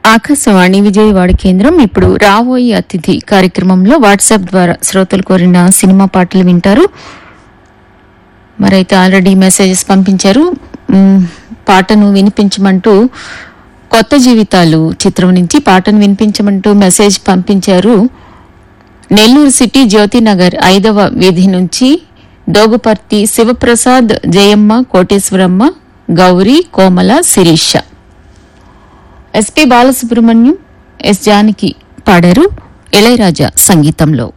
ఆకాశవాణి విజయవాడ కేంద్రం ఇప్పుడు రాబోయే అతిథి కార్యక్రమంలో వాట్సాప్ ద్వారా శ్రోతలు కోరిన సినిమా పాటలు వింటారు మరైతే ఆల్రెడీ మెసేజెస్ పంపించారు మ్, పాటను వినిపించమంటూ కొత్త జీవితాలు చిత్రం నుంచి పాటను వినిపించమంటూ మెసేజ్ పంపించారు నెల్లూరు సిటీ జ్యోతినగర్ ఐదవ వీధి నుంచి దోగుపర్తి శివప్రసాద్ జయమ్మ కోటేశ్వరమ్మ గౌరీ కోమల శిరీష ఎస్పి బాలసుబ్రహ్మణ్యం ఎస్ జానకి పాడారు ఇళయరాజా సంగీతంలో